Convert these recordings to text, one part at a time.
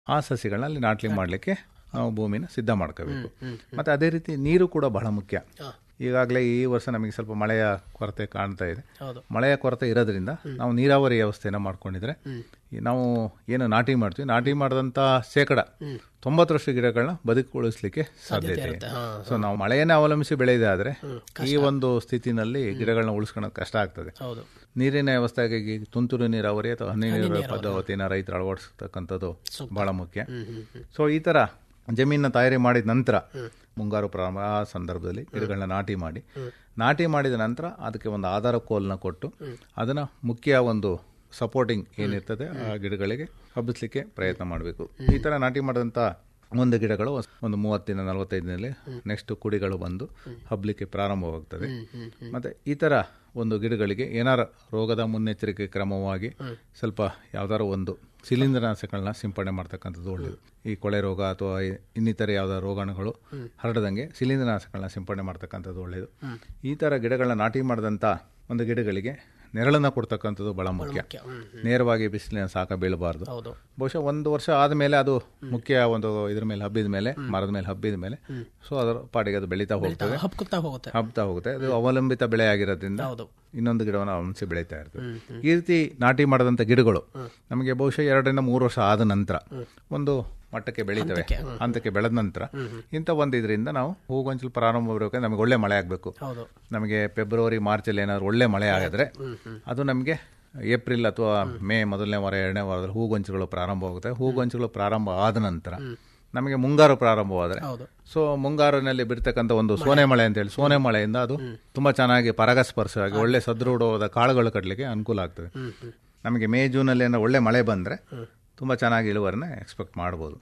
ಆ ಸಸಿಗಳನ್ನ ಅಲ್ಲಿ ನಾಟ್ಲಿ ಮಾಡಲಿಕ್ಕೆ ನಾವು ಭೂಮಿನ ಸಿದ್ಧ ಮಾಡ್ಕೋಬೇಕು ಮತ್ತು ಅದೇ ರೀತಿ ನೀರು ಕೂಡ ಬಹಳ ಮುಖ್ಯ ಈಗಾಗಲೇ ಈ ವರ್ಷ ನಮಗೆ ಸ್ವಲ್ಪ ಮಳೆಯ ಕೊರತೆ ಕಾಣ್ತಾ ಇದೆ ಹೌದು. ಮಳೆಯ ಕೊರತೆ ಇರೋದ್ರಿಂದ ನಾವು ನೀರಾವರಿ ವ್ಯವಸ್ಥೆನ ಮಾಡ್ಕೊಂಡಿದ್ರೆ ಈ ನಾವು ಏನು ನಾಟಿ ಮಾಡ್ತೀವಿ ನಾಟಿ ಮಾಡಿದಂಥ ಶೇಕಡ ತೊಂಬತ್ತರಷ್ಟು ಗಿಡಗಳನ್ನ ಬದುಕುಳಿಸ್ಲಿಕ್ಕೆ ಸಾಧ್ಯತೆ ಇದೆ ಸೊ ನಾವು ಮಳೆಯನ್ನೇ ಅವಲಂಬಿಸಿ ಬೆಳೆಯದೆ ಆದರೆ ಈ ಒಂದು ಸ್ಥಿತಿನಲ್ಲಿ ಗಿಡಗಳನ್ನ ಉಳಿಸ್ಕೊಳ್ಳೋದು ಕಷ್ಟ ಆಗ್ತದೆ ಹೌದು ನೀರಿನ ವ್ಯವಸ್ಥೆಗಾಗಿ ತುಂತುರು ನೀರಾವರಿ ಅಥವಾ ಹನಿ ನೀರಾವರಿ ಪದ್ಧತಿನ ರೈತರು ಅಳವಡಿಸ್ತಕ್ಕಂಥದ್ದು ಬಹಳ ಮುಖ್ಯ ಸೊ ಈ ತರ ಜಮೀನ ತಯಾರಿ ಮಾಡಿದ ನಂತರ ಮುಂಗಾರು ಪ್ರಾರಂಭ ಆ ಸಂದರ್ಭದಲ್ಲಿ ಗಿಡಗಳನ್ನ ನಾಟಿ ಮಾಡಿ ನಾಟಿ ಮಾಡಿದ ನಂತರ ಅದಕ್ಕೆ ಒಂದು ಆಧಾರ ಕೋಲ್ನ ಕೊಟ್ಟು ಅದನ್ನ ಮುಖ್ಯ ಒಂದು ಸಪೋರ್ಟಿಂಗ್ ಏನಿರ್ತದೆ ಆ ಗಿಡಗಳಿಗೆ ಹಬ್ಬಿಸ್ಲಿಕ್ಕೆ ಪ್ರಯತ್ನ ಮಾಡಬೇಕು ಈ ತರ ನಾಟಿ ಮಾಡಿದಂಥ ಒಂದು ಗಿಡಗಳು ಒಂದು ಮೂವತ್ತಿನ ನಲವತ್ತೈದು ದಿನದಲ್ಲಿ ನೆಕ್ಸ್ಟ್ ಕುಡಿಗಳು ಬಂದು ಹಬ್ಲಿಕ್ಕೆ ಪ್ರಾರಂಭವಾಗ್ತದೆ ಮತ್ತೆ ಈ ತರ ಒಂದು ಗಿಡಗಳಿಗೆ ಏನಾರ ರೋಗದ ಮುನ್ನೆಚ್ಚರಿಕೆ ಕ್ರಮವಾಗಿ ಸ್ವಲ್ಪ ಯಾವ್ದಾರ ಒಂದು ಶಿಲೀಂಧ್ರನಾಶಕಗಳನ್ನ ಸಿಂಪಡಣೆ ಮಾಡ್ತಕ್ಕಂಥದ್ದು ಒಳ್ಳೆಯದು ಈ ಕೊಳೆ ರೋಗ ಅಥವಾ ಇನ್ನಿತರೆ ಯಾವ್ದಾರ ರೋಗಾಣುಗಳು ಹರಡದಂಗೆ ಶಿಲೀಂಧ್ರನಾಶಕಗಳನ್ನ ಸಿಂಪಡಣೆ ಮಾಡ್ತಕ್ಕಂಥದ್ದು ಒಳ್ಳೆಯದು ಈ ತರ ಗಿಡಗಳನ್ನ ನಾಟಿ ಮಾಡಿದಂಥ ಒಂದು ಗಿಡಗಳಿಗೆ ನೆರಳನ್ನ ಕೊಡ್ತಕ್ಕಂಥದ್ದು ಬಹಳ ಮುಖ್ಯ ನೇರವಾಗಿ ಬಿಸಿಲಿನ ಶಾಖ ಬೀಳಬಾರ್ದು ಹೌದು ಬಹುಶಃ ಒಂದು ವರ್ಷ ಆದಮೇಲೆ ಅದು ಮುಖ್ಯ ಒಂದು ಇದ್ರ ಮೇಲೆ ಹಬ್ಬಿದ ಮೇಲೆ ಮರದ ಮೇಲೆ ಹಬ್ಬಿದ ಮೇಲೆ ಸೊ ಅದರ ಪಾಡಿಗೆ ಅದು ಬೆಳೀತಾ ಹೋಗ್ತದೆ ಹಬ್ಕುತ್ತಾ ಹೋಗುತ್ತೆ ಹಬ್ತಾ ಹೋಗುತ್ತೆ ಅದು ಅವಲಂಬಿತ ಬೆಳೆ ಆಗಿರೋದ್ರಿಂದ ಹೌದು ಇನ್ನೊಂದು ಗಿಡವನ್ನು ಅವಲಂಬಿಸಿ ಬೆಳೀತಾ ಇರ್ತದೆ ಈ ರೀತಿ ನಾಟಿ ಮಾಡಿದಂಥ ಗಿಡಗಳು ನಮಗೆ ಬಹುಶಃ ಎರಡರಿಂದ ಮೂರು ವರ್ಷ ಆದ ನಂತರ ಒಂದು ಮಟ್ಟಕ್ಕೆ ಬೆಳೀತವೆ ಹಂತಕ್ಕೆ ಬೆಳೆದ ನಂತರ ಇಂಥ ಒಂದು ಇದರಿಂದ ನಾವು ಹೂಗೊಂಚಲು ಪ್ರಾರಂಭ ಬರಬೇಕಾದ್ರೆ ನಮಗೆ ಒಳ್ಳೆ ಮಳೆ ಆಗಬೇಕು ಹೌದು ನಮಗೆ ಫೆಬ್ರವರಿ ಮಾರ್ಚಲ್ಲಿ ಏನಾದ್ರು ಒಳ್ಳೆ ಮಳೆ ಆಗಿದ್ರೆ ಅದು ನಮಗೆ ಏಪ್ರಿಲ್ ಅಥವಾ ಮೇ ಮೊದಲನೇ ವಾರ ಎರಡನೇ ವಾರದಲ್ಲಿ ಹೂಗೊಂಚುಗಳು ಪ್ರಾರಂಭವಾಗುತ್ತೆ ಹೂಗೊಂಚುಗಳು ಪ್ರಾರಂಭ ಆದ ನಂತರ ನಮಗೆ ಮುಂಗಾರು ಪ್ರಾರಂಭವಾದರೆ ಹೌದು ಸೊ ಮುಂಗಾರಿನಲ್ಲಿ ಬಿಡ್ತಕ್ಕಂಥ ಒಂದು ಸೋನೆ ಮಳೆ ಅಂತ ಹೇಳಿ ಸೋನೆ ಮಳೆಯಿಂದ ಅದು ತುಂಬಾ ಚೆನ್ನಾಗಿ ಪರಾಗಸ್ಪರ್ಶವಾಗಿ ಒಳ್ಳೆ ಸದೃಢವಾದ ಕಾಳುಗಳು ಕಟ್ಟಲಿಕ್ಕೆ ಅನುಕೂಲ ಆಗ್ತದೆ ನಮಗೆ ಮೇ ಜೂನಲ್ಲಿ ಏನಾದ್ರು ಒಳ್ಳೆ ಮಳೆ ಬಂದ್ರೆ ತುಂಬಾ ಚೆನ್ನಾಗಿ ಇಳುವರಿನ ಎಕ್ಸ್ಪೆಕ್ಟ್ ಮಾಡ್ಬೋದು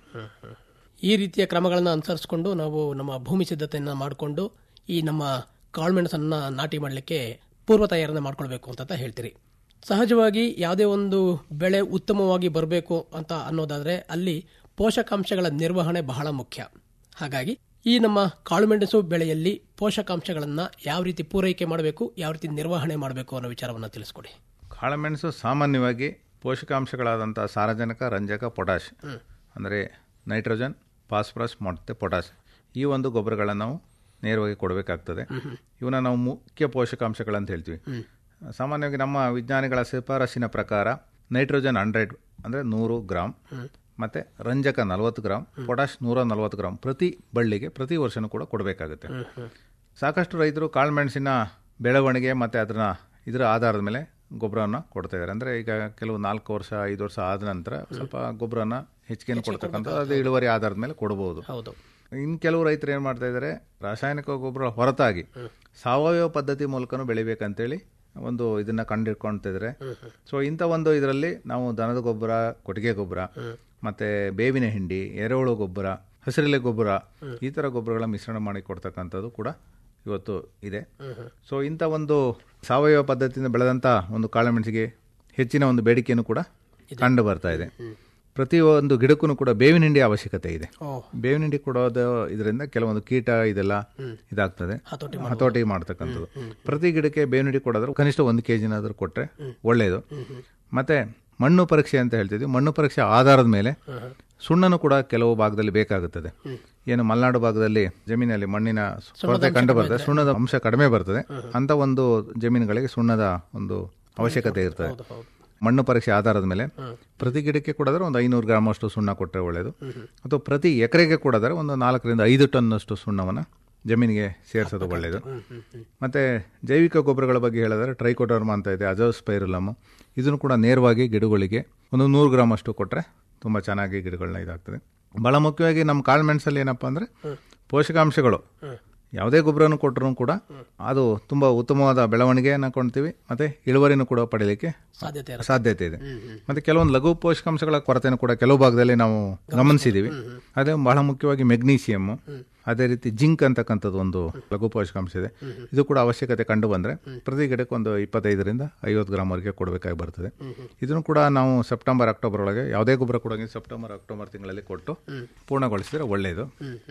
ಈ ರೀತಿಯ ಕ್ರಮಗಳನ್ನು ಅನುಸರಿಸಿಕೊಂಡು ನಾವು ನಮ್ಮ ಭೂಮಿ ಸಿದ್ಧತೆಯನ್ನು ಮಾಡಿಕೊಂಡು ಈ ನಮ್ಮ ಕಾಳುಮೆಣಸನ್ನ ನಾಟಿ ಮಾಡಲಿಕ್ಕೆ ಪೂರ್ವ ತಯಾರನ್ನ ಮಾಡ್ಕೊಳ್ಬೇಕು ಅಂತ ಹೇಳ್ತೀರಿ ಸಹಜವಾಗಿ ಯಾವುದೇ ಒಂದು ಬೆಳೆ ಉತ್ತಮವಾಗಿ ಬರಬೇಕು ಅಂತ ಅನ್ನೋದಾದ್ರೆ ಅಲ್ಲಿ ಪೋಷಕಾಂಶಗಳ ನಿರ್ವಹಣೆ ಬಹಳ ಮುಖ್ಯ ಹಾಗಾಗಿ ಈ ನಮ್ಮ ಕಾಳುಮೆಣಸು ಬೆಳೆಯಲ್ಲಿ ಪೋಷಕಾಂಶಗಳನ್ನ ಯಾವ ರೀತಿ ಪೂರೈಕೆ ಮಾಡಬೇಕು ಯಾವ ರೀತಿ ನಿರ್ವಹಣೆ ಮಾಡಬೇಕು ಅನ್ನೋ ವಿಚಾರವನ್ನು ತಿಳಿಸ್ಕೊಡಿ ಕಾಳುಮೆಣಸು ಸಾಮಾನ್ಯವಾಗಿ ಪೋಷಕಾಂಶಗಳಾದಂಥ ಸಾರಜನಕ ರಂಜಕ ಪೊಟ್ಯಾಶ್ ಅಂದರೆ ನೈಟ್ರೋಜನ್ ಫಾಸ್ಫರಸ್ ಮತ್ತು ಪೊಟ್ಯಾಶ್ ಈ ಒಂದು ಗೊಬ್ಬರಗಳನ್ನು ನಾವು ನೇರವಾಗಿ ಕೊಡಬೇಕಾಗ್ತದೆ ಇವನ್ನ ನಾವು ಮುಖ್ಯ ಪೋಷಕಾಂಶಗಳಂತ ಹೇಳ್ತೀವಿ ಸಾಮಾನ್ಯವಾಗಿ ನಮ್ಮ ವಿಜ್ಞಾನಿಗಳ ಶಿಫಾರಸಿನ ಪ್ರಕಾರ ನೈಟ್ರೋಜನ್ ಹಂಡ್ರೆಡ್ ಅಂದರೆ ನೂರು ಗ್ರಾಮ್ ಮತ್ತು ರಂಜಕ ನಲವತ್ತು ಗ್ರಾಮ್ ಪೊಟ್ಯಾಶ್ ನೂರ ನಲವತ್ತು ಗ್ರಾಮ್ ಪ್ರತಿ ಬಳ್ಳಿಗೆ ಪ್ರತಿ ವರ್ಷನೂ ಕೂಡ ಕೊಡಬೇಕಾಗುತ್ತೆ ಸಾಕಷ್ಟು ರೈತರು ಕಾಳುಮೆಣಸಿನ ಬೆಳವಣಿಗೆ ಮತ್ತು ಅದನ್ನ ಇದರ ಆಧಾರದ ಮೇಲೆ ಗೊಬ್ಬರವನ್ನು ಕೊಡ್ತಾ ಇದ್ದಾರೆ ಅಂದರೆ ಈಗ ಕೆಲವು ನಾಲ್ಕು ವರ್ಷ ಐದು ವರ್ಷ ಆದ ನಂತರ ಸ್ವಲ್ಪ ಗೊಬ್ಬರನ ಹೆಚ್ಚಿಗೆ ಕೊಡ್ತಕ್ಕಂಥ ಅದು ಇಳುವರಿ ಆಧಾರದ ಮೇಲೆ ಕೊಡಬಹುದು ಹೌದು ಇನ್ನು ಕೆಲವು ರೈತರು ಏನು ಮಾಡ್ತಾ ಇದ್ದಾರೆ ರಾಸಾಯನಿಕ ಗೊಬ್ಬರ ಹೊರತಾಗಿ ಸಾವಯವ ಪದ್ಧತಿ ಮೂಲಕನೂ ಬೆಳಿಬೇಕಂತೇಳಿ ಒಂದು ಇದನ್ನ ಕಂಡಿಡ್ಕೊಳ್ತಾ ಇದ್ದಾರೆ ಸೊ ಇಂಥ ಒಂದು ಇದರಲ್ಲಿ ನಾವು ದನದ ಗೊಬ್ಬರ ಕೊಟ್ಟಿಗೆ ಗೊಬ್ಬರ ಮತ್ತೆ ಬೇವಿನ ಹಿಂಡಿ ಎರೆಹುಳು ಗೊಬ್ಬರ ಹಸಿರೆಲೆ ಗೊಬ್ಬರ ಈ ತರ ಗೊಬ್ಬರಗಳ ಮಿಶ್ರಣ ಮಾಡಿ ಕೊಡ್ತಕ್ಕಂಥದ್ದು ಕೂಡ ಇವತ್ತು ಇದೆ ಸೊ ಇಂಥ ಒಂದು ಸಾವಯವ ಪದ್ಧತಿಯಿಂದ ಬೆಳೆದಂಥ ಒಂದು ಕಾಳುಮೆಣಸಿಗೆ ಹೆಚ್ಚಿನ ಒಂದು ಬೇಡಿಕೆಯನ್ನು ಕೂಡ ಕಂಡು ಬರ್ತಾ ಇದೆ ಪ್ರತಿ ಒಂದು ಗಿಡಕ್ಕೂ ಕೂಡ ಬೇವಿನ ಹಿಂಡಿ ಅವಶ್ಯಕತೆ ಇದೆ ಓ ಬೇವಿನ ಹಿಂಡಿ ಕೊಡೋದು ಇದರಿಂದ ಕೆಲವೊಂದು ಕೀಟ ಇದೆಲ್ಲ ಇದಾಗ್ತದೆ ಹತೋಟಿ ಹತೋಟಿ ಮಾಡ್ತಕ್ಕಂಥದ್ದು ಪ್ರತಿ ಗಿಡಕ್ಕೆ ಬೇವಿನ ಹಿಂಡಿ ಕೊಡೋದ್ರೆ ಕನಿಷ್ಠ ಒಂದು ಕೆಜಿನಾದ್ರೂ ಕೊಟ್ರೆ ಒಳ್ಳೆಯದು ಮತ್ತೆ ಮಣ್ಣು ಪರೀಕ್ಷೆ ಅಂತ ಹೇಳ್ತಿದ್ವಿ ಮಣ್ಣು ಪರೀಕ್ಷೆ ಆಧಾರದ ಮೇಲೆ ಸುಣ್ಣನು ಕೂಡ ಕೆಲವು ಭಾಗದಲ್ಲಿ ಬೇಕಾಗುತ್ತದೆ ಏನು ಮಲೆನಾಡು ಭಾಗದಲ್ಲಿ ಜಮೀನಲ್ಲಿ ಮಣ್ಣಿನ ಕೊರತೆ ಕಂಡು ಬರ್ತದೆ ಸುಣ್ಣದ ಅಂಶ ಕಡಿಮೆ ಬರ್ತದೆ ಅಂತ ಒಂದು ಜಮೀನುಗಳಿಗೆ ಸುಣ್ಣದ ಒಂದು ಅವಶ್ಯಕತೆ ಇರ್ತದೆ ಹೌದು ಮಣ್ಣು ಪರೀಕ್ಷೆ ಆಧಾರದ ಮೇಲೆ ಪ್ರತಿ ಗಿಡಕ್ಕೆ ಕೊಡೋದ್ರೆ ಒಂದು ಐನೂರು ಗ್ರಾಮ್ ಅಷ್ಟು ಸುಣ್ಣ ಕೊಟ್ಟರೆ ಒಳ್ಳೆಯದು ಅಥವಾ ಪ್ರತಿ ಎಕರೆಗೆ ಕೊಡೋದ್ರೆ ಒಂದು ನಾಲ್ಕರಿಂದ ಐದು ಟನ್ ಅಷ್ಟು ಸುಣ್ಣವನ್ನು ಜಮೀನಿಗೆ ಸೇರಿಸೋದು ಒಳ್ಳೆಯದು ಮತ್ತೆ ಜೈವಿಕ ಗೊಬ್ಬರಗಳ ಬಗ್ಗೆ ಹೇಳಿದ್ರೆ ಟ್ರೈಕೋಡರ್ಮ ಅಂತ ಇದೆ ಅಜೋಸ್ಪೈರುಲಮ್ ಇದನ್ನು ಕೂಡ ನೇರವಾಗಿ ಗಿಡಗಳಿಗೆ ಒಂದು ನೂರು ಗ್ರಾಮ್ ಅಷ್ಟು ಕೊಟ್ಟರೆ ತುಂಬ ಚೆನ್ನಾಗಿ ಗಿಡಗಳನ್ನ ಇದಾಗ್ತದೆ ಬಹಳ ಮುಖ್ಯವಾಗಿ ನಮ್ಮ ಕಾಳುಮೆಣಸಲ್ಲಿ ಏನಪ್ಪ ಅಂದರೆ ಪೋಷಕಾಂಶಗಳು ಯಾವುದೇ ಗೊಬ್ಬರನು ಕೊಟ್ಟರು ಕೂಡ ಅದು ತುಂಬ ಉತ್ತಮವಾದ ಬೆಳವಣಿಗೆಯನ್ನು ಕೊಂಡ್ತೀವಿ ಮತ್ತೆ ಇಳುವರಿನೂ ಕೂಡ ಪಡೀಲಿಕ್ಕೆ ಸಾಧ್ಯತೆ ಇರುತ್ತೆ ಸಾಧ್ಯತೆ ಇದೆ ಮತ್ತೆ ಕೆಲವೊಂದು ಲಘು ಪೋಷಕಾಂಶಗಳ ಕೊರತೆಯನ್ನು ಕೂಡ ಕೆಲವು ಭಾಗದಲ್ಲಿ ನಾವು ಗಮನಿಸಿದೀವಿ ಅದೇ ಬಹಳ ಮುಖ್ಯವಾಗಿ ಮೆಗ್ನೀಸಿಯಂ ಅದೇ ರೀತಿ ಜಿಂಕ್ ಅಂತಕ್ಕಂಥದ್ದು ಒಂದು ಲಘು ಪೋಷಕಾಂಶ ಇದೆ ಇದು ಕೂಡ ಅವಶ್ಯಕತೆ ಕಂಡು ಬಂದ್ರೆ ಪ್ರತಿ ಗಿಡಕ್ಕೆ ಒಂದು ಇಪ್ಪತ್ತೈದರಿಂದ ಐವತ್ತು ಗ್ರಾಮ್ ವರೆಗೆ ಕೊಡಬೇಕಾಗಿ ಬರ್ತದೆ ಇದನ್ನು ಕೂಡ ನಾವು ಸೆಪ್ಟೆಂಬರ್ ಅಕ್ಟೋಬರ್ ಒಳಗೆ ಯಾವುದೇ ಗೊಬ್ಬರ ಕೊಡೋಂಗೆ ಸೆಪ್ಟೆಂಬರ್ ಅಕ್ಟೋಬರ್ ತಿಂಗಳಲ್ಲಿ ಕೊಟ್ಟು ಪೂರ್ಣಗೊಳಿಸಿದ್ರೆ ಒಳ್ಳೆಯದು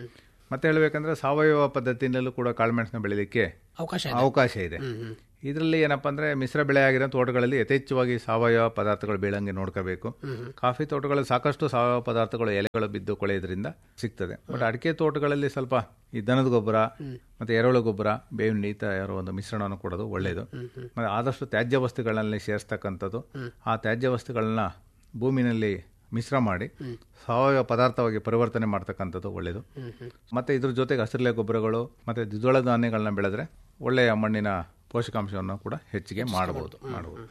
ಮತ್ತೆ ಹೇಳ್ಬೇಕಂದ್ರೆ ಸಾವಯವ ಪದ್ಧತಿನಲ್ಲೂ ಕೂಡ ಕಾಳುಮೆಣಸನ್ನ ಬೆಳಿಲಿಕ್ಕೆ ಅವಕಾಶ ಇದೆ ಅವಕಾಶ ಇದೆ ಇದರಲ್ಲಿ ಏನಪ್ಪಾ ಅಂದ್ರೆ ಮಿಶ್ರ ಬೆಳೆ ಆಗಿರೋ ತೋಟಗಳಲ್ಲಿ ಯಥೇಚ್ಛವಾಗಿ ಸಾವಯವ ಪದಾರ್ಥಗಳು ಬೀಳಂಗೆ ನೋಡ್ಕೋಬೇಕು ಕಾಫಿ ತೋಟಗಳಲ್ಲಿ ಸಾಕಷ್ಟು ಸಾವಯವ ಪದಾರ್ಥಗಳು ಎಲೆಗಳು ಬಿದ್ದು ಕೊಳೆಯೋದ್ರಿಂದ ಸಿಗ್ತದೆ ಬಟ್ ಅಡಿಕೆ ತೋಟಗಳಲ್ಲಿ ಸ್ವಲ್ಪ ಈ ದನದ ಗೊಬ್ಬರ ಮತ್ತೆ ಎರೆಹುಳು ಗೊಬ್ಬರ ಬೇವಿನ ನೀತ ಯಾರೋ ಒಂದು ಮಿಶ್ರಣವನ್ನು ಕೊಡೋದು ಒಳ್ಳೆಯದು ಮತ್ತೆ ಆದಷ್ಟು ತ್ಯಾಜ್ಯ ವಸ್ತುಗಳಲ್ಲಿ ಸೇರಿಸ್ತಕ್ಕಂಥದ್ದು ಆ ತ್ಯಾಜ್ಯ ವಸ್ತುಗಳನ್ನ ಭೂಮಿನಲ್ಲಿ ಮಿಶ್ರ ಮಾಡಿ ಸಾವಯವ ಪದಾರ್ಥವಾಗಿ ಪರಿವರ್ತನೆ ಮಾಡ್ತಕ್ಕಂಥದ್ದು ಒಳ್ಳೆಯದು ಮತ್ತೆ ಇದ್ರ ಜೊತೆಗೆ ಹಸಿರೆಲೆ ಗೊಬ್ಬರಗಳು ಮತ್ತೆ ದ್ವಿದಳ ಧಾನ್ಯಗಳನ್ನ ಬೆಳೆದ್ರೆ ಒಳ್ಳೆಯ ಮಣ್ಣಿನ ಪೋಷಕಾಂಶವನ್ನು ಕೂಡ ಹೆಚ್ಚಿಗೆ ಮಾಡಬಹುದು ಮಾಡಬಹುದು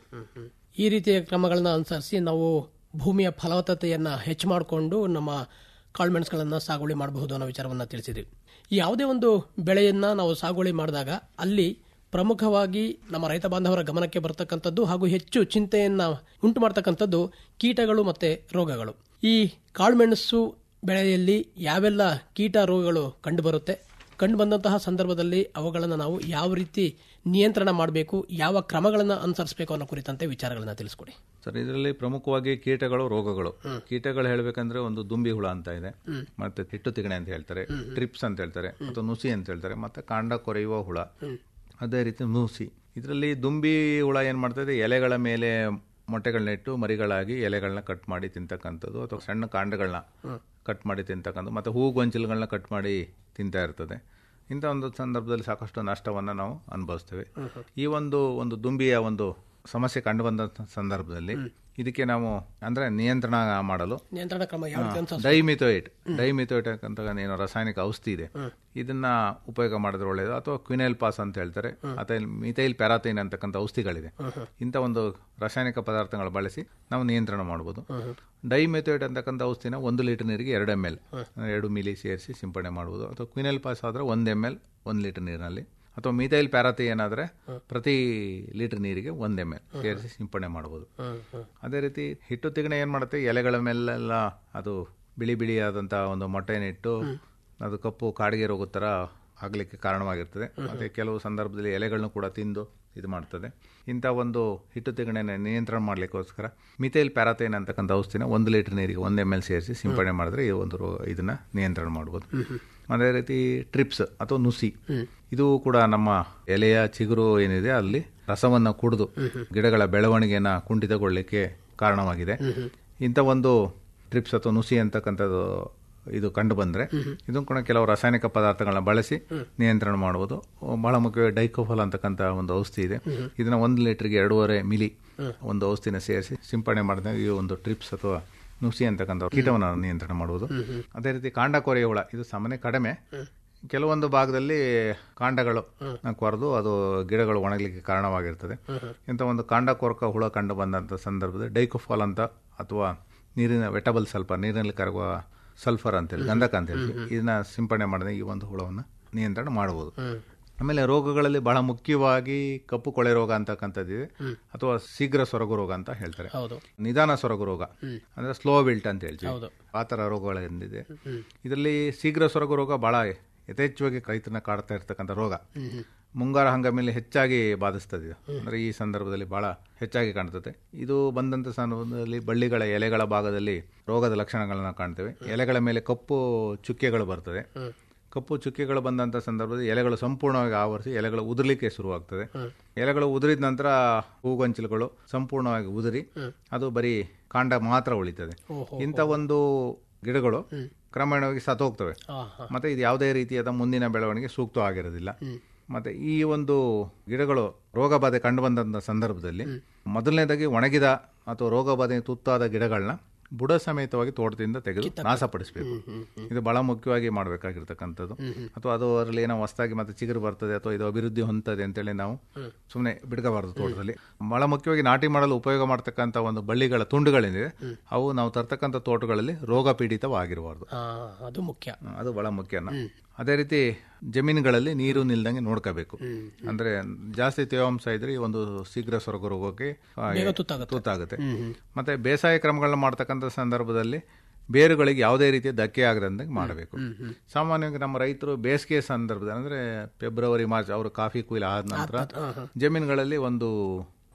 ಈ ರೀತಿಯ ಕ್ರಮಗಳನ್ನ ಅನುಸರಿಸಿ ನಾವು ಭೂಮಿಯ ಫಲವತ್ತತೆಯನ್ನ ಹೆಚ್ಚು ಮಾಡಿಕೊಂಡು ನಮ್ಮ ಕಾಳುಮೆಣಸುಗಳನ್ನ ಸಾಗುವಳಿ ಮಾಡಬಹುದು ಅನ್ನೋ ವಿಚಾರವನ್ನ ತಿಳಿಸಿದ್ವಿ ಯಾವುದೇ ಒಂದು ಬೆಳೆಯನ್ನ ನಾವು ಸಾಗುವಳಿ ಮಾಡಿದಾಗ ಅಲ್ಲಿ ಪ್ರಮುಖವಾಗಿ ನಮ್ಮ ರೈತ ಬಾಂಧವರ ಗಮನಕ್ಕೆ ಬರತಕ್ಕಂಥದ್ದು ಹಾಗೂ ಹೆಚ್ಚು ಚಿಂತೆಯನ್ನ ಉಂಟು ಮಾಡತಕ್ಕಂಥದ್ದು ಕೀಟಗಳು ಮತ್ತೆ ರೋಗಗಳು ಈ ಕಾಳುಮೆಣಸು ಬೆಳೆಯಲ್ಲಿ ಯಾವೆಲ್ಲ ಕೀಟ ರೋಗಗಳು ಕಂಡುಬರುತ್ತೆ ಕಂಡು ಬಂದಂತಹ ಸಂದರ್ಭದಲ್ಲಿ ಅವುಗಳನ್ನು ನಾವು ಯಾವ ರೀತಿ ನಿಯಂತ್ರಣ ಮಾಡಬೇಕು ಯಾವ ಕ್ರಮಗಳನ್ನು ಅನುಸರಿಸಬೇಕು ಅನ್ನೋ ಕುರಿತಂತೆ ವಿಚಾರಗಳನ್ನ ತಿಳಿಸ್ಕೊಡಿ ಸರ್ ಇದರಲ್ಲಿ ಪ್ರಮುಖವಾಗಿ ಕೀಟಗಳು ರೋಗಗಳು ಕೀಟಗಳು ಹೇಳ್ಬೇಕಂದ್ರೆ ಒಂದು ದುಂಬಿ ಹುಳ ಅಂತ ಇದೆ ಮತ್ತೆ ಹಿಟ್ಟು ತಿಗಣೆ ಅಂತ ಹೇಳ್ತಾರೆ ಟ್ರಿಪ್ಸ್ ಅಂತ ಹೇಳ್ತಾರೆ ಮತ್ತು ನುಸಿ ಅಂತ ಹೇಳ್ತಾರೆ ಮತ್ತೆ ಕಾಂಡ ಕೊರೆಯುವ ಹುಳ ಅದೇ ರೀತಿ ನುಸಿ ಇದರಲ್ಲಿ ದುಂಬಿ ಹುಳ ಏನ್ ಮಾಡ್ತದೆ ಎಲೆಗಳ ಮೇಲೆ ಮೊಟ್ಟೆಗಳನ್ನ ಇಟ್ಟು ಮರಿಗಳಾಗಿ ಎಲೆಗಳನ್ನ ಕಟ್ ಮಾಡಿ ತಿಂತಕ್ಕಂಥದ್ದು ಅಥವಾ ಸಣ್ಣ ಕಾಂಡಗಳನ್ನ ಕಟ್ ಮಾಡಿ ತಿಂತಕ್ಕಂಥದ್ದು ಮತ್ತೆ ಹೂ ಗೊಂಚಲುಗಳನ್ನ ಕಟ್ ಮಾಡಿ ತಿಂತಾ ಇರ್ತದೆ ಇಂಥ ಒಂದು ಸಂದರ್ಭದಲ್ಲಿ ಸಾಕಷ್ಟು ನಷ್ಟವನ್ನು ನಾವು ಅನುಭವಿಸ್ತೇವೆ ಈ ಒಂದು ಒಂದು ದುಂಬಿಯ ಒಂದು ಸಮಸ್ಯೆ ಕಂಡು ಬಂದ ಸಂದರ್ಭದಲ್ಲಿ ಇದಕ್ಕೆ ನಾವು ಅಂದ್ರೆ ನಿಯಂತ್ರಣ ಮಾಡಲು ನಿಯಂತ್ರಣ ಕ್ರಮ ಯಾವ ರೀತಿ ಅನುಸರಿಸ ಡೈಮಿಥೋಯಿಟ್ ಡೈಮಿಥೋಯಿಟ್ ಅಂತ ಏನು ರಾಸಾಯನಿಕ ಔಷಧಿ ಇದೆ ಇದನ್ನ ಉಪಯೋಗ ಮಾಡಿದ್ರೆ ಒಳ್ಳೆಯದು ಅಥವಾ ಕ್ವಿನೈಲ್ ಪಾಸ್ ಅಂತ ಹೇಳ್ತಾರೆ ಅಥವಾ ಮಿಥೈಲ್ ಪ್ಯಾರಾಥೈನ್ ಅಂತಕ್ಕಂಥ ಔಷಧಿಗಳಿದೆ ಇಂಥ ಒಂದು ರಾಸಾಯನಿಕ ಪದಾರ್ಥಗಳು ಬಳಸಿ ನಾವು ನಿಯಂತ್ರಣ ಮಾಡಬಹುದು ಡೈಮೆಥೋಯಿಟ್ ಅಂತಕ್ಕಂಥ ಔಷಧಿನ ಒಂದು ಲೀಟರ್ ನೀರಿಗೆ ಎರಡು ಎಮ್ ಎಲ್ ಎರಡು ಮಿಲಿ ಸೇರಿಸಿ ಸಿಂಪಡಣೆ ಮಾಡಬಹುದು ಅಥವಾ ಕ್ವಿನೈಲ್ ಪಾಸ್ ಆದ್ರೆ ಒಂದು ಎಮ್ ಎಲ್ ಒಂದು ಲೀಟರ್ ನೀರಿನಲ್ಲಿ ಅಥವಾ ಮಿಥೈಲ್ ಪ್ಯಾರಾಥಿ ಏನಾದ್ರೆ ಪ್ರತಿ ಲೀಟರ್ ನೀರಿಗೆ ಒಂದು ಎಮ್ ಎಲ್ ಸೇರಿಸಿ ಸಿಂಪಡಣೆ ಮಾಡಬಹುದು ಅದೇ ರೀತಿ ಹಿಟ್ಟು ತಿಗಣೆ ಏನ್ ಮಾಡುತ್ತೆ ಎಲೆಗಳ ಮೇಲೆಲ್ಲ ಅದು ಬಿಳಿ ಬಿಳಿಯಾದಂತ ಒಂದು ಮೊಟ್ಟೆನ ಇಟ್ಟು ಅದು ಕಪ್ಪು ಕಾಡಿಗೆ ರೋಗದ ತರ ಆಗ್ಲಿಕ್ಕೆ ಕಾರಣವಾಗಿರ್ತದೆ ಮತ್ತೆ ಕೆಲವು ಸಂದರ್ಭದಲ್ಲಿ ಎಲೆಗಳನ್ನು ಕೂಡ ತಿಂದು ಇದು ಮಾಡ್ತದೆ ಇಂಥ ಒಂದು ಹಿಟ್ಟು ತಿಗಣೆನ ನಿಯಂತ್ರಣ ಮಾಡ್ಲಿಕ್ಕೋಸ್ಕರ ಮಿಥೈಲ್ ಪ್ಯಾರಾಥೈನ್ ಅಂತಕ್ಕಂಥ ಔಷಧಿನ ಒಂದು ಲೀಟರ್ ನೀರಿಗೆ ಒಂದು ಎಮ್ ಎಲ್ ಸೇರಿಸಿ ಸಿಂಪಡಣೆ ಮಾಡಿದ್ರೆ ಈ ಒಂದು ರೋ ಇದನ್ನ ನಿಯಂತ್ರಣ ಮಾಡಬಹುದು ಅದೇ ರೀತಿ ಟ್ರಿಪ್ಸ್ ಅಥವಾ ನುಸಿ ಇದು ಕೂಡ ನಮ್ಮ ಎಲೆಯ ಚಿಗುರು ಏನಿದೆ ಅಲ್ಲಿ ರಸವನ್ನ ಕುಡಿದು ಗಿಡಗಳ ಬೆಳವಣಿಗೆನ ಕುಂಠಿತಗೊಳ್ಳಿಕ್ಕೆ ಕಾರಣವಾಗಿದೆ ಇಂಥ ಒಂದು ಟ್ರಿಪ್ಸ್ ಅಥವಾ ನುಸಿ ಅಂತಕ್ಕಂಥದ್ದು ಇದು ಕಂಡು ಬಂದ್ರೆ ಇದನ್ನು ಕೂಡ ಕೆಲವು ರಾಸಾಯನಿಕ ಪದಾರ್ಥಗಳನ್ನ ಬಳಸಿ ನಿಯಂತ್ರಣ ಮಾಡುವುದು ಬಹಳ ಮುಖ್ಯವಾಗಿ ಡೈಕೋಫಲ್ ಅಂತಕ್ಕಂಥ ಒಂದು ಔಷಧಿ ಇದೆ ಇದನ್ನ ಒಂದು ಲೀಟರ್ಗೆ ಎರಡೂವರೆ ಮಿಲಿ ಒಂದು ಔಷಧಿನ ಸೇರಿಸಿ ಸಿಂಪಡಣೆ ಮಾಡಿದಾಗ ಈ ಒಂದು ಟ್ರಿಪ್ಸ್ ಅಥವಾ ನುಸಿ ಅಂತಕ್ಕಂಥ ಕೀಟವನ್ನು ನಿಯಂತ್ರಣ ಮಾಡುವುದು ಅದೇ ರೀತಿ ಕಾಂಡ ಕೊರೆಯ ಹುಳ ಇದು ಸಾಮಾನ್ಯ ಕಡಿಮೆ ಕೆಲವೊಂದು ಭಾಗದಲ್ಲಿ ಕಾಂಡಗಳು ಕೊರೆದು ಅದು ಗಿಡಗಳು ಒಣಗಲಿಕ್ಕೆ ಕಾರಣವಾಗಿರ್ತದೆ ಇಂಥ ಒಂದು ಕಾಂಡ ಕೊರಕ ಹುಳ ಕಂಡು ಬಂದಂಥ ಸಂದರ್ಭದಲ್ಲಿ ಡೈಕೋಫಾಲ್ ಅಂತ ಅಥವಾ ನೀರಿನ ವೆಟಬಲ್ ಸ್ವಲ್ಪ ನೀರಿನಲ್ಲಿ ಕರಗುವ ಸಲ್ಫರ್ ಅಂತೇಳಿ ಗಂಧಕ ಅಂತ ಹೇಳಿ ಇದನ್ನ ಸಿಂಪಡಣೆ ಮಾಡಿದ್ರೆ ಈ ಒಂದು ಹುಳವನ್ನು ನಿಯಂತ್ರಣ ಮಾಡಬಹುದು ಆಮೇಲೆ ರೋಗಗಳಲ್ಲಿ ಬಹಳ ಮುಖ್ಯವಾಗಿ ಕಪ್ಪು ಕೊಳೆ ರೋಗ ಅಂತಕ್ಕಂಥದ್ದಿದೆ ಅಥವಾ ಶೀಘ್ರ ಸೊರಗು ರೋಗ ಅಂತ ಹೇಳ್ತಾರೆ ಹೌದು ನಿಧಾನ ಸೊರಗು ರೋಗ ಅಂದ್ರೆ ಸ್ಲೋ ವಿಲ್ಟ್ ಅಂತ ಹೇಳ್ತೀವಿ ಹೌದು. ಆ ತರ ರೋಗಗಳಿದೆ ಇದರಲ್ಲಿ ಶೀಘ್ರ ಸೊರಗು ರೋಗ ಬಹಳ ಯಥೇಚ್ಛವಾಗಿ ರೈತನ ಕಾಡ್ತಾ ಇರ್ತಕ್ಕಂಥ ರೋಗ ಮುಂಗಾರು ಹಂಗಾಮಿನಲ್ಲಿ ಹೆಚ್ಚಾಗಿ ಬಾಧಿಸ್ತದೆ ಇದು. ಅಂದ್ರೆ ಈ ಸಂದರ್ಭದಲ್ಲಿ ಬಹಳ ಹೆಚ್ಚಾಗಿ ಕಾಣ್ತದೆ ಇದು ಬಂದಂತ ಸಂದರ್ಭದಲ್ಲಿ ಬಳ್ಳಿಗಳ ಎಲೆಗಳ ಭಾಗದಲ್ಲಿ ರೋಗದ ಲಕ್ಷಣಗಳನ್ನ ಕಾಣ್ತೇವೆ ಎಲೆಗಳ ಮೇಲೆ ಕಪ್ಪು ಚುಕ್ಕೆಗಳು ಬರ್ತದೆ ಕಪ್ಪು ಚುಕ್ಕೆಗಳು ಬಂದಂತ ಸಂದರ್ಭದಲ್ಲಿ ಎಲೆಗಳು ಸಂಪೂರ್ಣವಾಗಿ ಆವರಿಸಿ ಎಲೆಗಳು ಉದುರ್ಲಿಕ್ಕೆ ಶುರುವಾಗ್ತದೆ ಎಲೆಗಳು ಉದುರಿದ ನಂತರ ಹೂಗೊಂಚಲುಗಳು ಸಂಪೂರ್ಣವಾಗಿ ಉದುರಿ ಅದು ಬರೀ ಕಾಂಡ ಮಾತ್ರ ಉಳಿತದೆ ಇಂಥ ಒಂದು ಗಿಡಗಳು ಕ್ರಮೇಣವಾಗಿ ಸತ್ತೋಗ್ತವೆ ಹಾ ಹಾ ಮತ್ತೆ ಇದು ಯಾವುದೇ ರೀತಿಯಾದ ಮುಂದಿನ ಬೆಳವಣಿಗೆ ಸೂಕ್ತವಾಗಿರೋದಿಲ್ಲ ಮತ್ತೆ ಈ ಒಂದು ಗಿಡಗಳು ರೋಗ ಬಾಧೆ ಕಂಡು ಬಂದಂತ ಸಂದರ್ಭದಲ್ಲಿ ಮೊದಲನೇದಾಗಿ ಒಣಗಿದ ಅಥವಾ ರೋಗ ಬಾಧೆ ತುತ್ತಾದ ಗಿಡಗಳನ್ನ ಬುಡ ಸಮೇತವಾಗಿ ತೋಟದಿಂದ ತೆಗೆದು ನಾಶಪಡಿಸಬೇಕು ಇದು ಬಹಳ ಮುಖ್ಯವಾಗಿ ಮಾಡಬೇಕಾಗಿರ್ತಕ್ಕಂಥದ್ದು ಅಥವಾ ಅದು ಅದರಲ್ಲಿ ಏನೋ ಹೊಸದಾಗಿ ಮತ್ತೆ ಚಿಗುರು ಬರ್ತದೆ ಅಥವಾ ಇದು ಅಭಿವೃದ್ಧಿ ಹೊಂದದೆ ಅಂತೇಳಿ ನಾವು ಸುಮ್ಮನೆ ಬಿಡ್ಕೋಬಾರ್ದು ತೋಟದಲ್ಲಿ ಬಹಳ ಮುಖ್ಯವಾಗಿ ನಾಟಿ ಮಾಡಲು ಉಪಯೋಗ ಮಾಡ್ತಕ್ಕಂಥ ಒಂದು ಬಳ್ಳಿಗಳ ತುಂಡುಗಳೇನಿದೆ ಅವು ನಾವು ತರ್ತಕ್ಕಂಥ ತೋಟಗಳಲ್ಲಿ ರೋಗ ಪೀಡಿತವಾಗಿರಬಾರ್ದು ಹಾ ಅದು ಮುಖ್ಯ ಅದು ಬಹಳ ಮುಖ್ಯನ ಅದೇ ರೀತಿ ಜಮೀನುಗಳಲ್ಲಿ ನೀರು ನಿಲ್ದಂಗೆ ನೋಡ್ಕೋಬೇಕು ಅಂದ್ರೆ ಜಾಸ್ತಿ ತೇವಾಂಶ ಇದ್ರೆ ಈ ಒಂದು ಶೀಘ್ರ ಸೊರಗು ರೋಗಕ್ಕೆ ಆ, ಬೇಗ ತುತ್ತಾಗುತ್ತೆ. ತುತ್ತಾಗುತ್ತೆ ಮತ್ತೆ ಬೇಸಾಯ ಕ್ರಮಗಳನ್ನ ಮಾಡ್ತಕ್ಕಂಥ ಸಂದರ್ಭದಲ್ಲಿ ಬೇರುಗಳಿಗೆ ಯಾವುದೇ ರೀತಿಯ ಧಕ್ಕೆ ಆಗದಂತೆ ಮಾಡಬೇಕು ಸಾಮಾನ್ಯವಾಗಿ ನಮ್ಮ ರೈತರು ಬೇಸಿಗೆ ಸಂದರ್ಭದಲ್ಲಿ ಅಂದ್ರೆ ಫೆಬ್ರವರಿ ಮಾರ್ಚ್ ಅವರು ಕಾಫಿ ಕುಯ್ಲು ಆದ ನಂತರ ಜಮೀನುಗಳಲ್ಲಿ ಒಂದು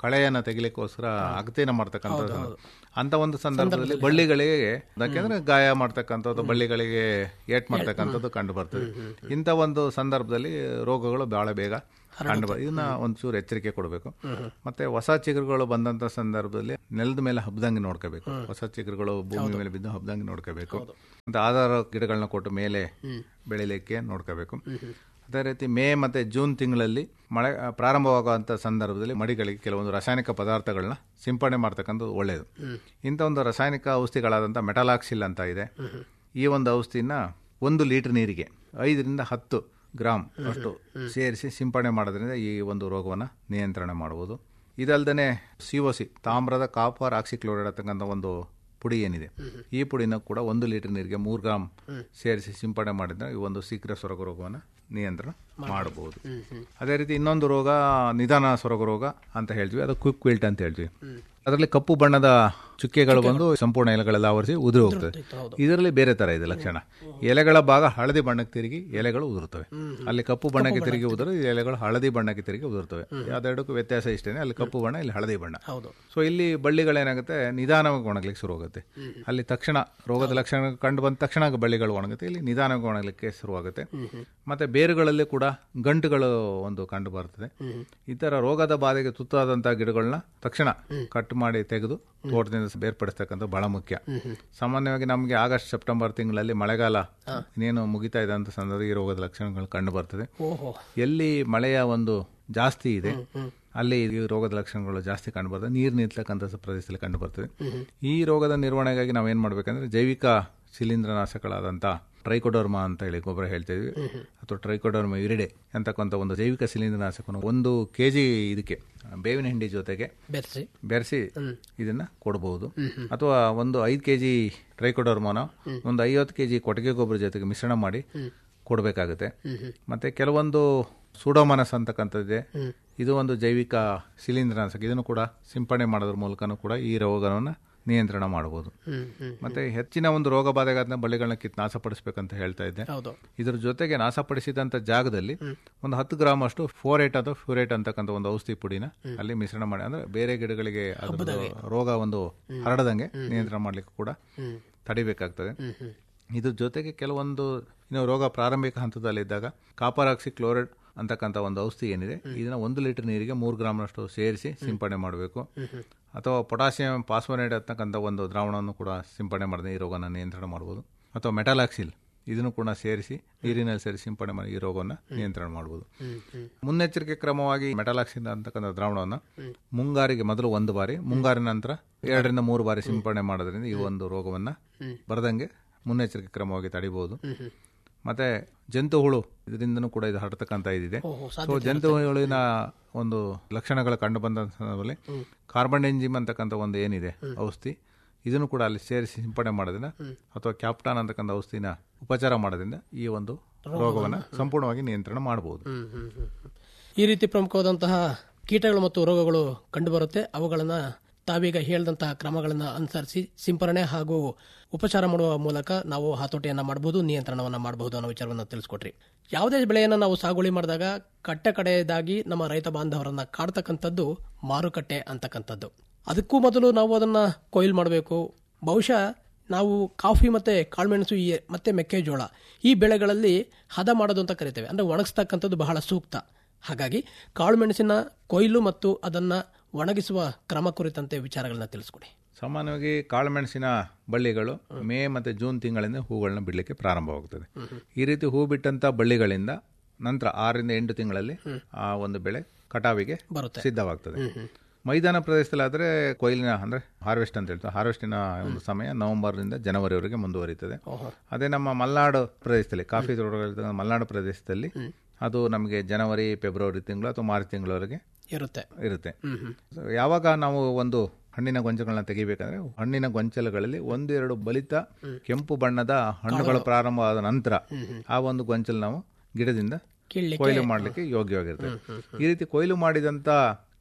ಕಳೆಯನ್ನ ತೆಗಿಲಿಕ್ಕೋಸ್ಕರ ಅಗತ್ಯನ ಮಾಡ್ತಕ್ಕಂಥದ್ದು ಅಂತ ಒಂದು ಸಂದರ್ಭದಲ್ಲಿ ಬಳ್ಳಿಗಳಿಗೆ ಯಾಕೆಂದ್ರೆ ಗಾಯ ಮಾಡ್ತಕ್ಕಂಥದ್ದು ಬಳ್ಳಿಗಳಿಗೆ ಏಟ್ ಮಾಡ್ತಕ್ಕಂಥದ್ದು ಕಂಡು ಬರ್ತದೆ ಇಂಥ ಒಂದು ಸಂದರ್ಭದಲ್ಲಿ ರೋಗಗಳು ಬಹಳ ಬೇಗ ಕಂಡು ಬರ್ತದೆ ಇದನ್ನ ಒಂಚೂರು ಎಚ್ಚರಿಕೆ ಕೊಡಬೇಕು ಮತ್ತೆ ಹೊಸ ಚಿಗುರುಗಳು ಬಂದಂತ ಸಂದರ್ಭದಲ್ಲಿ ನೆಲದ ಮೇಲೆ ಹಬ್ದಂಗೆ ನೋಡ್ಕೋಬೇಕು ಹೊಸ ಚಿಗುರುಗಳು ಭೂಮಿ ಮೇಲೆ ಬಿದ್ದು ಹಬ್ದಂಗೆ ನೋಡ್ಕೋಬೇಕು ಮತ್ತೆ ಆಧಾರ ಗಿಡಗಳನ್ನ ಕೊಟ್ಟು ಮೇಲೆ ಬೆಳಿಲಿಕ್ಕೆ ನೋಡ್ಕೋಬೇಕು ಅದೇ ರೀತಿ ಮೇ ಮತ್ತೆ ಜೂನ್ ತಿಂಗಳಲ್ಲಿ ಮಳೆ ಆ, ಪ್ರಾರಂಭವಾಗುವಂಥ ಸಂದರ್ಭದಲ್ಲಿ ಮಡಿಗಳಿಗೆ ಕೆಲವೊಂದು ರಾಸಾಯನಿಕ ಪದಾರ್ಥಗಳನ್ನ ಸಿಂಪಡಣೆ ಮಾಡ್ತಕ್ಕಂಥದ್ದು ಒಳ್ಳೆಯದು ಇಂಥ ಒಂದು ರಾಸಾಯನಿಕ ಔಷಧಿಗಳಾದಂಥ ಮೆಟಲಾಕ್ಸಿಲ್ ಅಂತ ಇದೆ ಈ ಒಂದು ಔಷಧಿನ ಒಂದು ಲೀಟರ್ ನೀರಿಗೆ ಐದರಿಂದ ಹತ್ತು ಗ್ರಾಮ್ ಅಷ್ಟು ಸೇರಿಸಿ ಸಿಂಪಡಣೆ ಮಾಡೋದ್ರಿಂದ ಈ ಒಂದು ರೋಗವನ್ನು ನಿಯಂತ್ರಣ ಮಾಡಬಹುದು ಇದಲ್ದೇ ಸಿ ಒ ಸಿ ತಾಮ್ರದ ಕಾಪರ್ ಆಕ್ಸಿಕ್ಲೋರೈಡ್ ಅಂತಕ್ಕಂಥ ಒಂದು ಪುಡಿ ಏನಿದೆ ಈ ಪುಡಿನ ಕೂಡ ಒಂದು ಲೀಟರ್ ನೀರಿಗೆ ಮೂರು ಗ್ರಾಮ್ ಸೇರಿಸಿ ಸಿಂಪಡಣೆ ಮಾಡಿದ್ರೆ ಈ ಒಂದು ಶೀಘ್ರ ಸೊರಗ ರೋಗವನ್ನು ನಿಯಂತ್ರಣ ಮಾಡಬಹುದು ಅದೇ ರೀತಿ ಇನ್ನೊಂದು ರೋಗ ನಿಧಾನ ಸೊರಗ ರೋಗ ಅಂತ ಹೇಳ್ತೀವಿ ಅದು ಕ್ವಿಕ್ ವಿಲ್ಟ್ ಅಂತ ಹೇಳ್ತೀವಿ ಅದರಲ್ಲಿ ಕಪ್ಪು ಬಣ್ಣದ ಚುಕ್ಕೆಗಳು ಬಂದು ಸಂಪೂರ್ಣ ಎಲೆಗಳೆಲ್ಲ ಆವರಿಸಿ ಉದುರಿ ಹೋಗ್ತದೆ ಇದರಲ್ಲಿ ಬೇರೆ ತರ ಇದೆ ಲಕ್ಷಣ ಎಲೆಗಳ ಭಾಗ ಹಳದಿ ಬಣ್ಣಕ್ಕೆ ತಿರುಗಿ ಎಲೆಗಳು ಉದುರುತ್ತವೆ ಅಲ್ಲಿ ಕಪ್ಪು ಬಣ್ಣಕ್ಕೆ ತಿರುಗಿ ಉದುರು ಈ ಎಲೆಗಳು ಹಳದಿ ಬಣ್ಣಕ್ಕೆ ತಿರುಗಿ ಉದುರುತ್ತವೆ ಅದೆರಡಕ್ಕೂ ವ್ಯತ್ಯಾಸ ಇಷ್ಟೇನೆ ಅಲ್ಲಿ ಕಪ್ಪು ಬಣ್ಣ ಇಲ್ಲಿ ಹಳದಿ ಬಣ್ಣ ಹೌದು ಸೊ ಇಲ್ಲಿ ಬಳ್ಳಿಗಳೇನಾಗುತ್ತೆ ನಿಧಾನವಾಗಿ ಒಣಗ್ಲಿಕ್ಕೆ ಶುರು ಆಗುತ್ತೆ ಅಲ್ಲಿ ತಕ್ಷಣ ರೋಗದ ಲಕ್ಷಣ ಕಂಡು ಬಂದ ತಕ್ಷಣ ಬಳ್ಳಿಗಳು ಒಣಗುತ್ತೆ ಇಲ್ಲಿ ನಿಧಾನವಾಗಿ ಒಣಗಲಿಕ್ಕೆ ಶುರುವಾಗುತ್ತೆ ಮತ್ತೆ ಬೇರುಗಳಲ್ಲಿ ಕೂಡ ಗಂಟುಗಳು ಒಂದು ಕಂಡು ಬರ್ತದೆ ಈ ತರ ರೋಗದ ಬಾಧೆಗೆ ತುತ್ತಾದಂತಹ ಗಿಡಗಳನ್ನ ತಕ್ಷಣ ಕಟ್ ಮಾಡಿ ತೆಗೆದು ತೋಟದಿಂದ ಬೇರ್ಪಡಿಸ್ತಕ್ಕಂಥ ಬಹಳ ಮುಖ್ಯ ಸಾಮಾನ್ಯವಾಗಿ ನಮಗೆ ಆಗಸ್ಟ್ ಸೆಪ್ಟೆಂಬರ್ ತಿಂಗಳಲ್ಲಿ ಮಳೆಗಾಲ ಇನ್ನೇನು ಮುಗಿತಾ ಇದೆ ಅಂತ ಸಂದರ್ಭ ಈ ರೋಗದ ಲಕ್ಷಣಗಳು ಕಂಡು ಬರ್ತದೆ ಓಹೋ ಎಲ್ಲಿ ಮಳೆಯ ಒಂದು ಜಾಸ್ತಿ ಇದೆ ಅಲ್ಲಿ ಈ ರೋಗದ ಲಕ್ಷಣಗಳು ಜಾಸ್ತಿ ಕಂಡು ಬರ್ತದೆ ನೀರು ನಿಲ್ತಕ್ಕಂಥ ಪ್ರದೇಶದಲ್ಲಿ ಕಂಡು ಬರ್ತದೆ ಈ ರೋಗದ ನಿರ್ವಹಣೆಗಾಗಿ ನಾವೇನ್ ಮಾಡ್ಬೇಕಂದ್ರೆ ಜೈವಿಕ ಶಿಲೀಂಧ್ರನಾಶಕಗಳಾದಂಥ ಟ್ರೈಕೋಡರ್ಮಾ ಅಂತ ಹೇಳಿ ಗೊಬ್ಬರ ಹೇಳ್ತಾ ಇದ್ವಿ ಅಥವಾ ಟ್ರೈಕೋಡರ್ಮಾ ವಿರಿಡೆ ಅಂತಕ್ಕಂಥ ಒಂದು ಜೈವಿಕ ಶಿಲೀಂಧ್ರನಾಶಕವನ್ನು ಒಂದು ಕೆಜಿ ಇದಕ್ಕೆ ಬೇವಿನ ಹಿಂಡಿ ಜೊತೆಗೆ ಬೆರೆಸಿ ಬೆರೆಸಿ ಇದನ್ನ ಕೊಡಬಹುದು ಅಥವಾ ಒಂದು ಐದು ಕೆಜಿ ಟ್ರೈಕೋಡರ್ಮಾನ ಒಂದು ಐವತ್ತು ಕೆಜಿ ಕೊಟ್ಟಿಗೆ ಗೊಬ್ಬರ ಜೊತೆಗೆ ಮಿಶ್ರಣ ಮಾಡಿ ಕೊಡಬೇಕಾಗುತ್ತೆ ಮತ್ತೆ ಕೆಲವೊಂದು ಸೂಡೋಮನಸ್ ಅಂತಕ್ಕಂಥದ್ದಿದೆ ಇದು ಒಂದು ಜೈವಿಕ ಶಿಲೀಂಧ್ರನಾಶಕ ಇದನ್ನು ಕೂಡ ಸಿಂಪಡಣೆ ಮಾಡೋದ್ರ ಮೂಲಕನೂ ಕೂಡ ಈ ರೋಗವನ್ನು ನಿಯಂತ್ರಣ ಮಾಡಬಹುದು ಹ್ಮ್ ಹ್ಮ್ ಮತ್ತೆ ಹೆಚ್ಚಿನ ಒಂದು ರೋಗ ಬಾಧೆಗಾದ ಬಳ್ಳಿಗಳನ್ನ ಕಿತ್ತು ನಾಶಪಡಿಸಬೇಕಂತ ಹೇಳ್ತಾ ಇದ್ದೆ ಹೌದು ಇದ್ರ ಜೊತೆಗೆ ನಾಶಪಡಿಸಿದಂತ ಜಾಗದಲ್ಲಿ ಒಂದು ಹತ್ತು ಗ್ರಾಮ್ ಅಷ್ಟು ಫೋರೇಟ್ ಅಥವಾ ಫ್ಯೂರೇಟ್ ಅಂತಕ್ಕಂಥ ಒಂದು ಔಷಧಿ ಪುಡಿನ ಅಲ್ಲಿ ಮಿಶ್ರಣ ಮಾಡಿ ಅಂದ್ರೆ ಬೇರೆ ಗಿಡಗಳಿಗೆ ಅದ್ರ ರೋಗ ಒಂದು ಹರಡದಂಗೆ ನಿಯಂತ್ರಣ ಮಾಡ್ಲಿಕ್ಕೆ ಕೂಡ ತಡಿಬೇಕಾಗ್ತದೆ ಇದ್ರ ಜೊತೆಗೆ ಕೆಲವೊಂದು ಇನ್ನು ರೋಗ ಪ್ರಾರಂಭಿಕ ಹಂತದಲ್ಲಿದ್ದಾಗ ಕಾಪರ್ ಆಕ್ಸಿ ಕ್ಲೋರೈಡ್ ಅಂತಕ್ಕಂಥ ಒಂದು ಔಷಧಿ ಏನಿದೆ ಇದನ್ನ ಒಂದು ಲೀಟರ್ ನೀರಿಗೆ ಮೂರು ಗ್ರಾಮ್ನಷ್ಟು ಸೇರಿಸಿ ಸಿಂಪಡಣೆ ಮಾಡಬೇಕು ಅಥವಾ ಪೊಟಾಸಿಯಂ ಪಾಸ್ಫೋನೇಟ್ ಅಂತಕ್ಕಂಥ ಒಂದು ದ್ರಾವಣವನ್ನು ಕೂಡ ಸಿಂಪಡಣೆ ಮಾಡಿದ್ರೆ ಈ ರೋಗನ ನಿಯಂತ್ರಣ ಮಾಡಬಹುದು ಅಥವಾ ಮೆಟಾಲಾಕ್ಸಿಲ್ ಇದನ್ನು ಕೂಡ ಸೇರಿಸಿ ನೀರಿನಲ್ಲಿ ಸೇರಿಸಿ ಸಿಂಪಡಣೆ ಮಾಡಿ ಈ ರೋಗವನ್ನು ನಿಯಂತ್ರಣ ಮಾಡಬಹುದು ಮುನ್ನೆಚ್ಚರಿಕೆ ಕ್ರಮವಾಗಿ ಮೆಟಾಲಾಕ್ಸಿನ್ ಅಂತಕ್ಕಂಥ ದ್ರಾವಣವನ್ನು ಮುಂಗಾರಿಗೆ ಮೊದಲು ಒಂದು ಬಾರಿ ಮುಂಗಾರಿನ ನಂತರ ಎರಡರಿಂದ ಮೂರು ಬಾರಿ ಸಿಂಪಡಣೆ ಮಾಡೋದ್ರಿಂದ ಈ ಒಂದು ರೋಗವನ್ನ ಬರದಂಗೆ ಮುನ್ನೆಚ್ಚರಿಕೆ ಕ್ರಮವಾಗಿ ತಡಿಬಹುದು ಮತ್ತೆ ಜಂತು ಹುಳು ಇದರಿಂದನೂ ಕೂಡ ಇದು ಹರಡ್ತಕ್ಕಂಥ ಇದಿದೆ ಓಹೋ ಸೊ ಜಂತು ಹುಳುವಿನ ಒಂದು ಲಕ್ಷಣಗಳು ಕಂಡು ಬಂದ ಸಂದರ್ಭದಲ್ಲಿ ಕಾರ್ಬನ್ ಎಂಜಿಮ್ ಅಂತಕ್ಕಂಥ ಒಂದು ಏನಿದೆ ಔಷಧಿ ಇದನ್ನು ಕೂಡ ಅಲ್ಲಿ ಸೇರಿಸಿ ಸಿಂಪಡಣೆ ಮಾಡೋದ್ರಿಂದ ಅಥವಾ ಕ್ಯಾಪ್ಟಾನ್ ಅಂತಕ್ಕಂಥ ಔಷಧಿನ ಉಪಚಾರ ಮಾಡೋದ್ರಿಂದ ಈ ಒಂದು ರೋಗವನ್ನು ಸಂಪೂರ್ಣವಾಗಿ ನಿಯಂತ್ರಣ ಮಾಡಬಹುದು ಹ್ಮ್, ಹ್ಮ್, ಹ್ಮ್, ಹ್ಮ್. ಈ ರೀತಿ ಪ್ರಮುಖವಾದಂತಹ ಕೀಟಗಳು ಮತ್ತು ರೋಗಗಳು ಕಂಡುಬರುತ್ತೆ ಅವುಗಳನ್ನ ತಾವೀಗ ಹೇಳಿದಂತಹ ಕ್ರಮಗಳನ್ನು ಅನುಸರಿಸಿ ಸಿಂಪರಣೆ ಹಾಗೂ ಉಪಚಾರ ಮಾಡುವ ಮೂಲಕ ನಾವು ಹತೋಟಿಯನ್ನ ಮಾಡಬಹುದು ನಿಯಂತ್ರಣವನ್ನ ಮಾಡಬಹುದು ಅನ್ನೋ ವಿಚಾರವನ್ನು ತಿಳಿಸ್ಕೊಟ್ರಿ ಯಾವುದೇ ಬೆಳೆಯನ್ನು ನಾವು ಸಾಗುವಳಿ ಮಾಡಿದಾಗ ಕಟ್ಟ ಕಡೆಯದಾಗಿ ನಮ್ಮ ರೈತ ಬಾಂಧವರನ್ನ ಕಾಡ್ತಕ್ಕಂಥದ್ದು ಮಾರುಕಟ್ಟೆ ಅಂತಕ್ಕಂಥದ್ದು ಅದಕ್ಕೂ ಮೊದಲು ನಾವು ಅದನ್ನ ಕೊಯ್ಲು ಮಾಡಬೇಕು ಬಹುಶಃ ನಾವು ಕಾಫಿ ಮತ್ತೆ ಕಾಳುಮೆಣಸು ಈ ಮತ್ತೆ ಮೆಕ್ಕೆಜೋಳ ಈ ಬೆಳೆಗಳಲ್ಲಿ ಹದ ಮಾಡೋದು ಅಂತ ಕರಿತೇವೆ ಅಂದ್ರೆ ಒಣಗಿಸ್ತಕ್ಕಂಥದ್ದು ಬಹಳ ಸೂಕ್ತ ಹಾಗಾಗಿ ಕಾಳುಮೆಣಸಿನ ಕೊಯ್ಲು ಮತ್ತು ಅದನ್ನ ಒಣಗಿಸುವ ಕ್ರಮ ಕುರಿತಂತೆ ವಿಚಾರಗಳನ್ನ ತಿಳಿಸ್ಕೊಡಿ ಸಾಮಾನ್ಯವಾಗಿ ಕಾಳುಮೆಣಸಿನ ಬಳ್ಳಿಗಳು ಮೇ ಮತ್ತೆ ಜೂನ್ ತಿಂಗಳಿಂದ ಹೂಗಳನ್ನ ಬಿಡಲಿಕ್ಕೆ ಪ್ರಾರಂಭವಾಗುತ್ತದೆ ಈ ರೀತಿ ಹೂ ಬಿಟ್ಟಂತ ಬಳ್ಳಿಗಳಿಂದ ನಂತರ ಆರರಿಂದ ಎಂಟು ತಿಂಗಳಲ್ಲಿ ಆ ಒಂದು ಬೆಳೆ ಕಟಾವಿಗೆ ಬರುತ್ತೆ ಸಿದ್ಧವಾಗ್ತದೆ ಮೈದಾನ ಪ್ರದೇಶದಲ್ಲಾದ್ರೆ ಕೊಯ್ಲಿನ ಅಂದ್ರೆ ಹಾರ್ವೆಸ್ಟ್ ಅಂತ ಹೇಳ್ತಾರೆ ಹಾರ್ವೆಸ್ಟಿನ ಒಂದು ಸಮಯ ನವೆಂಬರ್ನಿಂದ ಜನವರಿವರೆಗೆ ಮುಂದುವರಿಯುತ್ತದೆ ಓಹೋ ಅದೇ ನಮ್ಮ ಮಲೆನಾಡು ಪ್ರದೇಶದಲ್ಲಿ ಕಾಫಿ ತೋಟಗಳಿರ್ತಕ್ಕಂಥ ಮಲೆನಾಡು ಪ್ರದೇಶದಲ್ಲಿ ಅದು ನಮಗೆ ಜನವರಿ ಫೆಬ್ರವರಿ ತಿಂಗಳು ಅಥವಾ ಮಾರ್ಚ್ ತಿಂಗಳವರೆಗೆ ಇರುತ್ತೆ ಇರುತ್ತೆ ಹ್ಮ್ ಹ್ಮ್ So, ಯಾವಾಗ ನಾವು ಒಂದು ಹಣ್ಣಿನ ಗೊಂಚಲನ್ನ ತೆಗಿಬೇಕಂದ್ರೆ ಹಣ್ಣಿನ ಗೊಂಚಲುಗಳಲ್ಲಿ ಒಂದೆರಡು ಬಲಿತ ಕೆಂಪು ಬಣ್ಣದ ಹಣ್ಣುಗಳು ಪ್ರಾರಂಭವಾದ ನಂತರ ಆ ಒಂದು ಗೊಂಚಲು ನಾವು ಗಿಡದಿಂದ ಕೀಳ್ಲಿಕ್ಕೆ ಕೊಯ್ಲು ಮಾಡಲಿಕ್ಕೆ ಯೋಗ್ಯವಾಗಿರ್ತದೆ ಈ ರೀತಿ ಕೊಯ್ಲು ಮಾಡಿದಂತ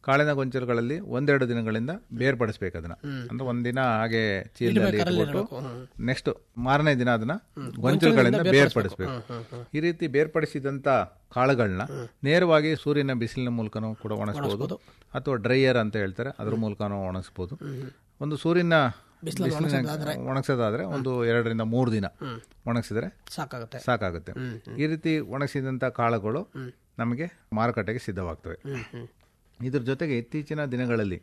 ಕಾಳಿನ ಗೊಂಚಲುಗಳಲ್ಲಿ ಒಂದೆರಡು ದಿನಗಳಿಂದ ಬೇರ್ಪಡಿಸ್ಬೇಕು ಅದನ್ನ ಅಂದ್ರೆ ಒಂದಿನ ಹಾಗೆ ಚೀಲದಲ್ಲಿ ಇಟ್ಬಿಟ್ಟು ನೆಕ್ಸ್ಟ್ ಮಾರನೇ ದಿನ ಅದನ್ನ ಗೊಂಚಲುಗಳಿಂದ ಬೇರ್ಪಡಿಸ್ಬೇಕು ಈ ರೀತಿ ಬೇರ್ಪಡಿಸಿದಂತ ಕಾಳುಗಳನ್ನ ನೇರವಾಗಿ ಸೂರ್ಯನ ಬಿಸಿಲಿನ ಮೂಲಕನೂ ಕೂಡ ಒಣಗಿಸಬಹುದು ಅಥವಾ ಡ್ರೈಯರ್ ಅಂತ ಹೇಳ್ತಾರೆ ಅದ್ರ ಮೂಲಕನೂ ಒಣಗಿಸಬಹುದು ಒಂದು ಸೂರ್ಯನ ಬಿಸಿಲಿನ ಒಣಗಿಸೋದಾದ್ರೆ ಒಂದು ಎರಡರಿಂದ ಮೂರು ದಿನ ಒಣಗಿಸಿದ್ರೆ ಸಾಕಾಗುತ್ತೆ ಸಾಕಾಗುತ್ತೆ ಈ ರೀತಿ ಒಣಗಿಸಿದಂತ ಕಾಳುಗಳು ನಮಗೆ ಮಾರುಕಟ್ಟೆಗೆ ಸಿದ್ಧವಾಗ್ತವೆ ಇದ್ರ ಜೊತೆಗೆ ಇತ್ತೀಚಿನ ದಿನಗಳಲ್ಲಿ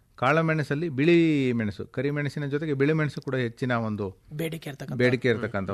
ಕಾಳುಮೆಣಸಲ್ಲಿ ಬಿಳಿ ಮೆಣಸು ಕರಿಮೆಣಸಿನ ಜೊತೆಗೆ ಬಿಳಿ ಮೆಣಸು ಕೂಡ ಹೆಚ್ಚಿನ ಒಂದು ಬೇಡಿಕೆ ಇರ್ತಕ್ಕಂಥ ಬೇಡಿಕೆ ಇರತಕ್ಕಂಥ